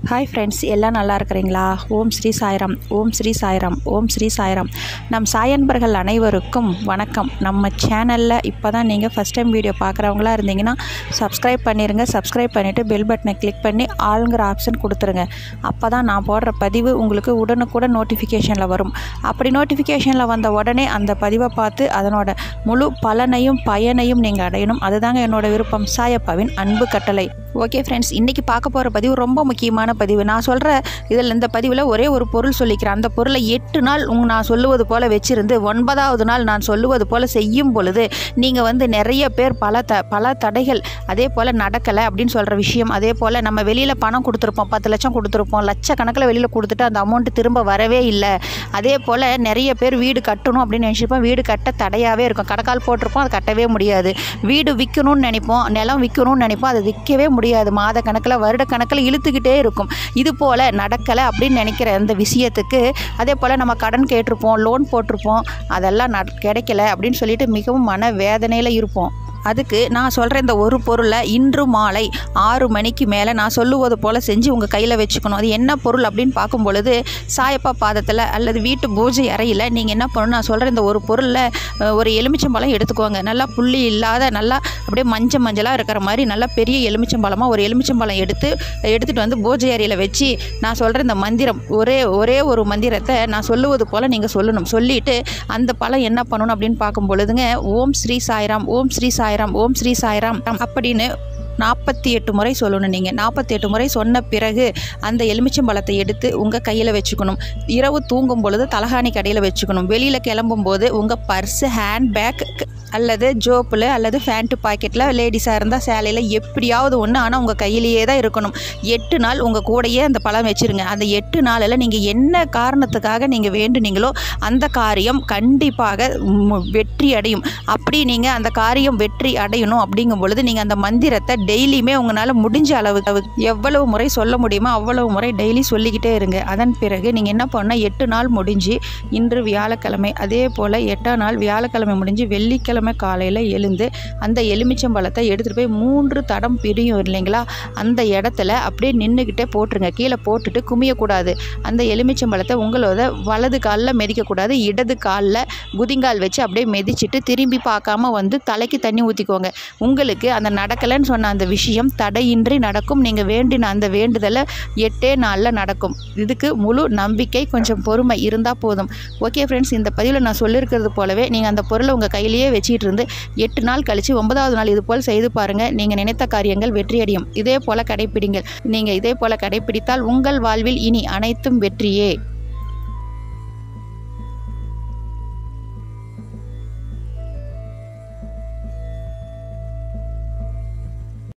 hi friends எல்லாம் நல்லா இருக்கிறீங்களா ஓம் ஸ்ரீ சாய்ராம் ஓம் ஸ்ரீ சாய்ராம் ஓம் ஸ்ரீ சாய்ராம் நம் சாயன்பர்கள் அனைவருக்கும் வணக்கம் நம்ம சேனலில் இப்போ தான் நீங்கள் ஃபஸ்ட் டைம் வீடியோ பார்க்குறவங்களா இருந்தீங்கன்னா சப்ஸ்கிரைப் பண்ணிடுங்க சப்ஸ்கிரைப் பண்ணிவிட்டு பெல் பட்டனை கிளிக் பண்ணி ஆளுங்கிற ஆப்ஷன் கொடுத்துருங்க அப்போ தான் நான் போடுற பதிவு உங்களுக்கு உடனுக்குடன் நோட்டிஃபிகேஷனில் வரும் அப்படி நோட்டிஃபிகேஷனில் வந்த உடனே அந்த பதிவை பார்த்து அதனோட முழு பலனையும் பயனையும் நீங்கள் அடையணும் அதுதாங்க என்னோட விருப்பம் சாயப்பாவின் அன்பு கட்டளை ஓகே ஃப்ரெண்ட்ஸ் இன்றைக்கி பார்க்க போகிற பதிவு ரொம்ப முக்கியமான பதிவு நான் சொல்கிற இதில் இந்த பதிவில் ஒரே ஒரு பொருள் சொல்லிக்கிறேன் அந்த பொருளை எட்டு நாள் உங்க நான் சொல்லுவது போல் வச்சிருந்து ஒன்பதாவது நாள் நான் சொல்லுவது போல் செய்யும் பொழுது நீங்கள் வந்து நிறைய பேர் பல த பல தடைகள் அதே போல் நடக்கலை அப்படின்னு சொல்கிற விஷயம் அதே போல் நம்ம வெளியில் பணம் கொடுத்துருப்போம் பத்து லட்சம் கொடுத்துருப்போம் லட்சக்கணக்கில் வெளியில் கொடுத்துட்டு அந்த அமௌண்ட்டு திரும்ப வரவே இல்லை அதே போல் நிறைய பேர் வீடு கட்டணும் அப்படின்னு நினச்சிருப்போம் வீடு கட்ட தடையாகவே இருக்கும் கடைக்கால் போட்டிருப்போம் அது கட்டவே முடியாது வீடு விற்கணும்னு நினைப்போம் நிலம் விற்கணும்னு நினைப்போம் அது விற்கவே முடியாது மாத கணக்கில் வருட கணக்கில் இழுத்துக்கிட்டே இருக்கும் இது போல் நடக்கலை அப்படின்னு நினைக்கிற அந்த விஷயத்துக்கு அதே போல் நம்ம கடன் கேட்டிருப்போம் லோன் போட்டிருப்போம் அதெல்லாம் நட கிடைக்கல அப்படின்னு சொல்லிட்டு மிகவும் மன வேதனையில் இருப்போம் அதுக்கு நான் சொல்கிற இந்த ஒரு பொருளை இன்று மாலை ஆறு மணிக்கு மேலே நான் சொல்லுவது போல் செஞ்சு உங்கள் கையில் வச்சுக்கணும் அது என்ன பொருள் அப்படின்னு பார்க்கும் பொழுது சாயப்பா பாதத்தில் அல்லது வீட்டு பூஜை அறையில் நீங்கள் என்ன பண்ணணும் நான் சொல்கிற இந்த ஒரு பொருளில் அஹ், ஒரு எலுமிச்சம்பழம் எடுத்துக்கோங்க நல்லா புள்ளி இல்லாத நல்லா அப்படியே மஞ்சள் மஞ்சளாக இருக்கிற மாதிரி நல்லா பெரிய எலுமிச்சம்பழமாக ஒரு எலுமிச்சம்பழம் எடுத்து எடுத்துகிட்டு வந்து பூஜை அறையில் வச்சு நான் சொல்கிற இந்த மந்திரம் ஒரே ஒரே ஒரு மந்திரத்தை நான் சொல்லுவது போல் நீங்கள் சொல்லணும் சொல்லிட்டு அந்த பழம் என்ன பண்ணணும் அப்படின்னு பார்க்கும் பொழுதுங்க ஓம் ஸ்ரீ சாய்ராம் ஓம் ஸ்ரீ சாய்ராம் ஓம் ஸ்ரீ சாய்ராம் அப்படின்னு நாற்பத்தி எட்டு முறை சொல்லணும் நீங்கள் நாற்பத்தி எட்டு முறை சொன்ன பிறகு அந்த எலுமிச்சம்பழத்தை எடுத்து உங்கள் கையில் வச்சுக்கணும் இரவு தூங்கும் பொழுது தலகாணி கடையில் வச்சுக்கணும் வெளியில் கிளம்பும் போது உங்கள் பர்ஸு ஹேண்ட் பேக் அல்லது ஜோப்பில் அல்லது ஃபேண்ட்டு பாக்கெட்டில் லேடிஸாக இருந்தால் சேலையில் எப்படியாவது ஒன்று ஆனால் உங்கள் கையிலேயே தான் இருக்கணும் எட்டு நாள் உங்கள் கூடயே அந்த பழம் வச்சுருங்க அந்த எட்டு நாளில் நீங்கள் என்ன காரணத்துக்காக நீங்கள் வேண்டுனீங்களோ அந்த காரியம் கண்டிப்பாக ம், வெற்றி அடையும் அப்படி நீங்கள் அந்த காரியம் வெற்றி அடையணும் அப்படிங்கும் பொழுது நீங்கள் அந்த மந்திரத்தை டெய்லியுமே உங்களால் முடிஞ்ச அளவு அளவு எவ்வளவு முறை சொல்ல முடியுமோ அவ்வளவு முறை டெய்லி சொல்லிக்கிட்டே இருங்க அதன் பிறகு நீங்கள் என்ன பண்ணால் எட்டு நாள் முடிஞ்சு இன்று வியாழக்கிழமை அதே போல் எட்டாம் நாள் வியாழக்கிழமை முடிஞ்சு வெள்ளிக்கிழமை காலையில் எழுந்து அந்த எலுமிச்சம்பழத்தை எடுத்துகிட்டு போய் மூன்று தடம் பிரியும் இல்லைங்களா அந்த இடத்துல அப்படியே நின்றுக்கிட்டே போட்டுருங்க கீழே போட்டுட்டு குமியக்கூடாது அந்த எலுமிச்சம்பழத்தை உங்களோட வலது காலில் மிதிக்கக்கூடாது இடது காலில் குதிங்கால் வச்சு அப்படியே மிதிச்சிட்டு திரும்பி பார்க்காம வந்து தலைக்கு தண்ணி ஊற்றிக்கோங்க உங்களுக்கு அந்த நடக்கலைன்னு சொன்ன அந்த விஷயம் தடையின்றி நடக்கும் நீங்கள் வேண்டின அந்த வேண்டுதலை எட்டே நாளில் நடக்கும் இதுக்கு முழு நம்பிக்கை கொஞ்சம் பொறுமை இருந்தால் போதும் ஓகே ஃப்ரெண்ட்ஸ் இந்த பதிவில் நான் சொல்லியிருக்கிறது போலவே நீங்கள் அந்த பொருளை உங்கள் கையிலேயே வச்சுட்டு இருந்து எட்டு நாள் கழித்து ஒன்பதாவது நாள் இது போல் செய்து பாருங்கள் நீங்கள் நினைத்த காரியங்கள் வெற்றியடையும் இதே போல் கடைப்பிடிங்கள் நீங்கள் இதே போல் கடைப்பிடித்தால் உங்கள் வாழ்வில் இனி அனைத்தும் வெற்றியே